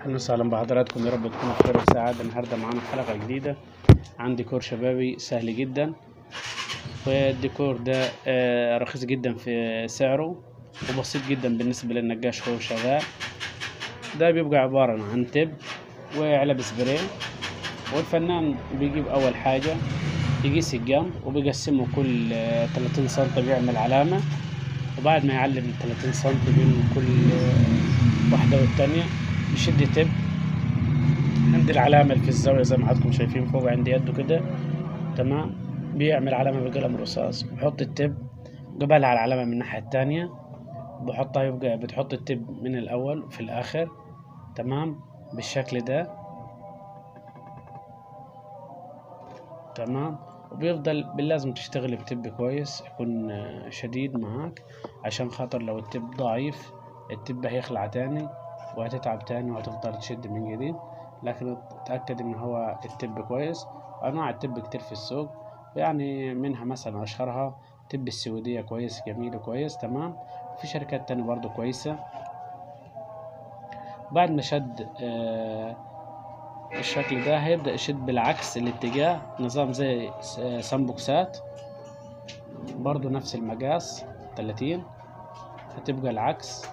اهلا وسهلا بحضراتكم يا رب تكونوا بخير وسعادة النهارده معانا حلقة جديدة عن ديكور شبابي سهل جدا والديكور ده آه، رخيص جدا في سعره وبسيط جدا بالنسبة للنجاش وهو شغال ده بيبقى عبارة عن تب وعلب سبراي والفنان بيجيب أول حاجة يقيس الجنب وبيقسمه كل آه، 30 سنتي بيعمل علامة وبعد ما يعلم ال 30 سنتي بين كل آه، واحدة والتانية بيشد تب عند العلامة اللي في الزاوية زي ما حضراتكم شايفين فوق عند يده كده تمام بيعمل علامة بقلم رصاص بحط التب قبلها على العلامة من الناحية التانية بحطها يبقى بتحط التب من الأول في الآخر تمام بالشكل ده تمام وبيفضل باللازم تشتغل بتب كويس يكون آه، شديد معاك عشان خاطر لو التب ضعيف التب هيخلع تاني وهتتعب تاني وهتفضل تشد من جديد لكن اتأكد ان هو التب كويس انواع التب كتير في السوق يعني منها مثلا اشهرها تب السويدية كويس جميل وكويس تمام في شركات تانية برضو كويسة بعد ما شد آه الشكل ده هيبدأ يشد بالعكس الاتجاه نظام زي س- سامبوكسات برضو نفس المقاس 30 هتبقى العكس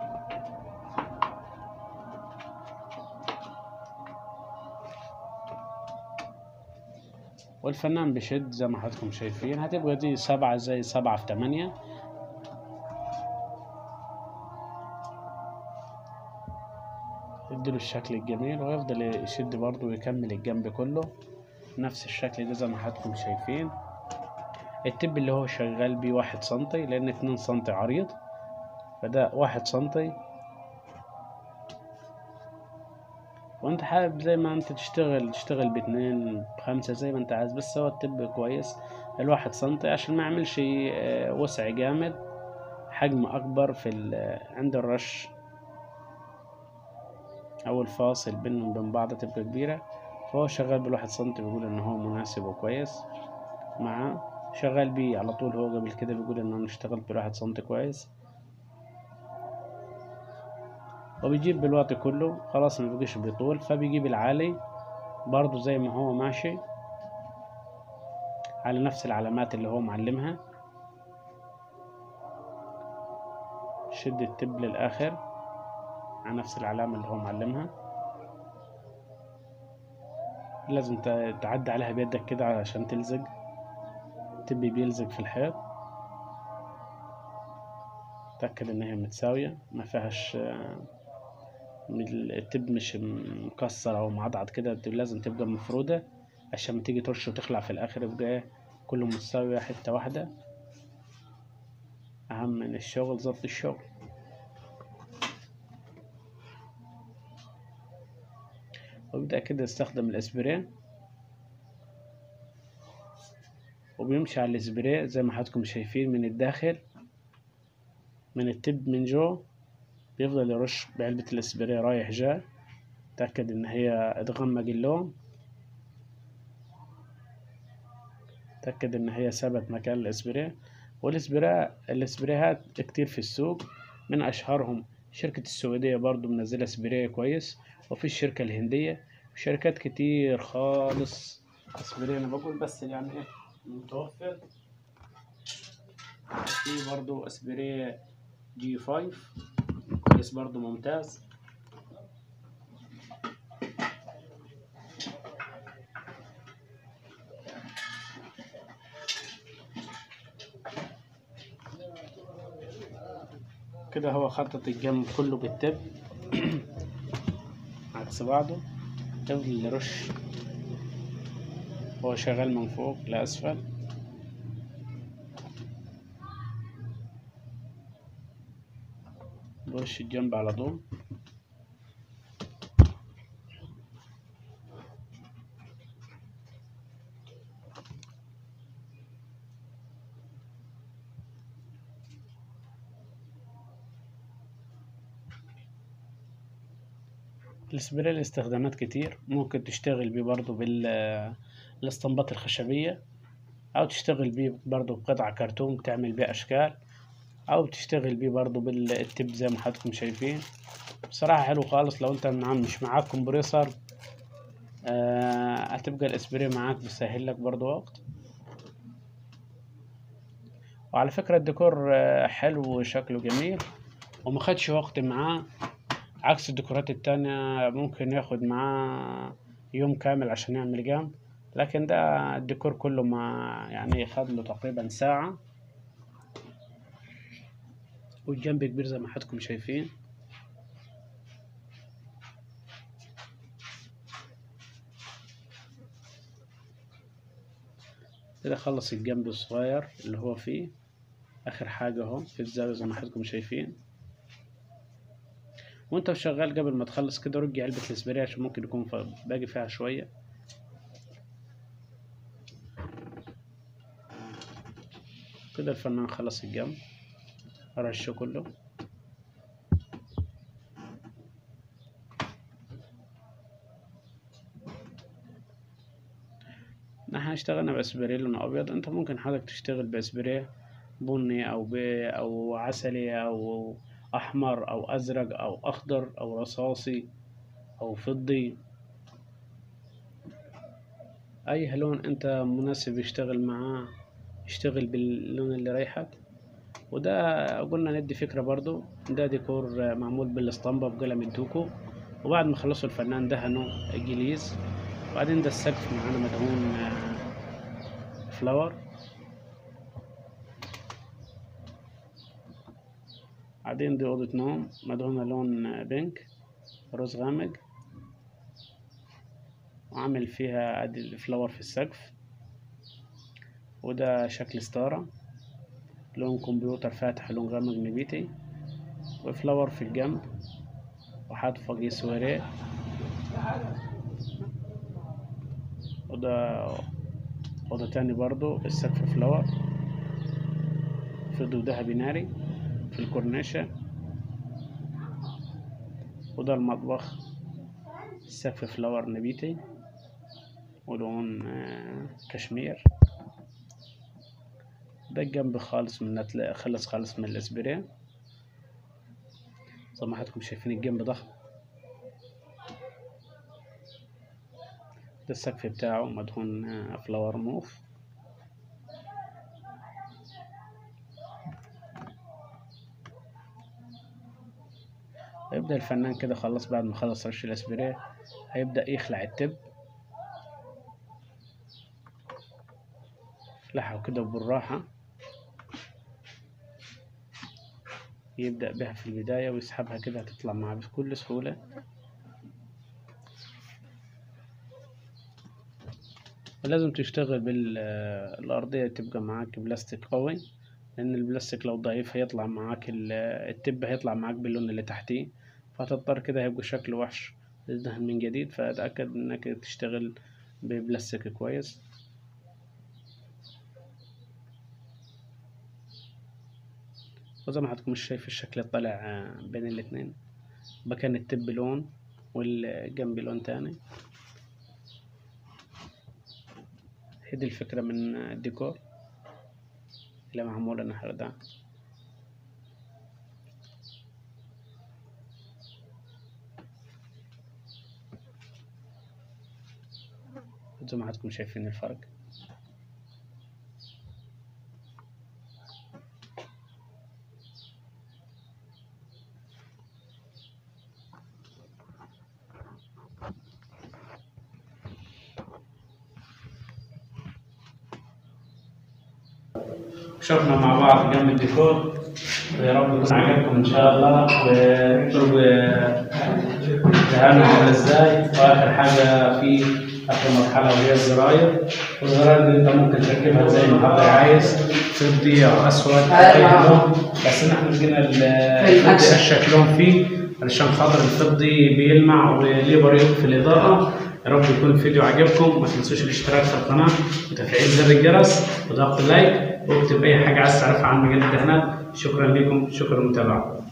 والفنان بيشد زي ما حضراتكم شايفين هتبقى دي سبعة زي سبعة في تمانية يديله الشكل الجميل ويفضل يشد برضه ويكمل الجنب كله نفس الشكل ده زي ما حضراتكم شايفين التب اللي هو شغال بيه واحد سنتي لأن اتنين سنتي عريض فده واحد سنتي وانت حابب زي ما انت تشتغل تشتغل باتنين بخمسة زي ما انت عايز بس هو التب كويس الواحد سنتي عشان ما يعملش آه، وسع جامد حجم اكبر في ال- عند الرش او الفاصل بينهم وبين بعض تبقى كبيرة فهو شغال بالواحد سنتي بيقول ان هو مناسب وكويس معاه شغال بيه على طول هو قبل كده بيقول ان انا اشتغلت بالواحد سنتي كويس وبيجيب بالواطي كله خلاص ما بيجيش بيطول فبيجيب العالي برضو زي ما هو ماشي على نفس العلامات اللي هو معلمها شد التب للآخر على نفس العلامة اللي هو معلمها لازم ت- تعدي عليها بيدك كده عشان تلزق التب بيلزق في الحيط تأكد إن هي متساوية ما فيهاش آه، من التب مش مكسر او معضعض كده التب لازم تبقى مفرودة عشان ما تيجي ترش وتخلع في الاخر يبقى ايه كله متساوي حتة واحدة اهم من الشغل ضبط الشغل وبدأ كده يستخدم الاسبراي وبيمشي على الاسبراي زي ما حضراتكم شايفين من الداخل من التب من جوه بيفضل يرش بعلبة الاسبراي رايح جاي تأكد إن هي اتغمج اللون تأكد إن هي ثبت مكان الاسبراي والاسبراي الاسبرايات كتير في السوق من أشهرهم شركة السعودية برضو منزلة اسبراي كويس وفي الشركة الهندية وشركات كتير خالص اسبراي أنا بقول بس يعني إيه متوفر في برضو اسبراي جي فايف كويس برضو ممتاز كده هو خطط الجنب كله بالتب عكس بعضه يفضل يرش هو شغال من فوق لأسفل يرش الجنب على طول السبراي له استخدامات كتير ممكن تشتغل بيه برضو بالاسطمبات الخشبية أو تشتغل بيه برضو بقطع كرتون تعمل بيه أشكال او تشتغل بيه برضو بالتب زي ما حضراتكم شايفين بصراحة حلو خالص لو انت معاك مش معاك كومبريسر آه هتبقى الاسبري معاك بيسهل لك برضو وقت وعلى فكرة الديكور آه، حلو وشكله جميل وما خدش وقت معاه عكس الديكورات التانية ممكن ياخد معاه يوم كامل عشان يعمل جنب لكن ده الديكور كله ما يعني خد له تقريبا ساعة والجنب كبير زي ما حضراتكم شايفين كده خلص الجنب الصغير اللي هو فيه اخر حاجة اهو في الزاوية زي ما حضراتكم شايفين وانت شغال قبل ما تخلص كده رجع علبة الاسبري عشان ممكن يكون ف- باقي فيها شوية كده الفنان خلص الجنب رشه كله احنا اشتغلنا باسبري لون ابيض انت ممكن حضرتك تشتغل باسبري بني او ب او عسلي او احمر او ازرق او اخضر او رصاصي او فضي اي لون انت مناسب يشتغل معاه اشتغل باللون اللي يريحك وده قلنا ندي فكرة برضو ده ديكور معمول بالاسطمبة بقلم الدوكو وبعد ما خلصوا الفنان دهنوا جليز وبعدين ده السقف معانا مدهون آه، فلاور بعدين دي أوضة نوم مدهونة لون آه، بينك روز غامق وعامل فيها ادي الفلاور في السقف وده شكل ستارة لون كمبيوتر فاتح لون غامق نبيتي وفلاور في الجنب وحاط فوقيه سواريه وده أوضة تاني برضو السقف فلاور في ضوء ذهبي ناري في الكورنيشة وده المطبخ السقف فلاور نبيتي ولون آه، كشمير ده الجنب خالص من هتلاقي خلص خالص من الاسبري زي ما حضراتكم شايفين الجنب ضخم ده السقف بتاعه مدهون آه، فلاور موف هيبدأ الفنان كده خلص بعد ما خلص رش الاسبري هيبدأ يخلع التب يخلعها كده بالراحة يبدأ بها في البداية ويسحبها كده هتطلع معاه بكل سهولة ولازم تشتغل بالأرضية تبقى معاك بلاستيك قوي لأن البلاستيك لو ضعيف هيطلع معاك ال- التب هيطلع معاك باللون اللي تحتيه فهتضطر كده هيبقى شكله وحش تدهن من جديد فتأكد إنك تشتغل ببلاستيك كويس وزي ما حضرتك مش شايف الشكل طلع آه، بين الاتنين مكان التب لون والجنب لون تاني هي دي الفكرة من الديكور اللي معمولة النهار ده زي ما حضرتكم شايفين الفرق شفنا مع بعض جنب الديكور ويا رب يكون عجبكم ان شاء الله وتشوفوا دهنا عامله ازاي واخر حاجه في اخر مرحله وهي الزراير والزراير دي انت ممكن تركبها زي ما حضرتك عايز فضي او اسود او اي لون بس ان احنا لقينا الفضي اشيك لون فيه علشان خاطر الفضي بيلمع وليه بريق في الاضاءه يا رب يكون الفيديو عجبكم ما تنسوش الاشتراك في القناه وتفعيل زر الجرس وضغط اللايك واكتب اي حاجه عايز تعرفها عن مجال الدهانات شكرا لكم شكرا للمتابعه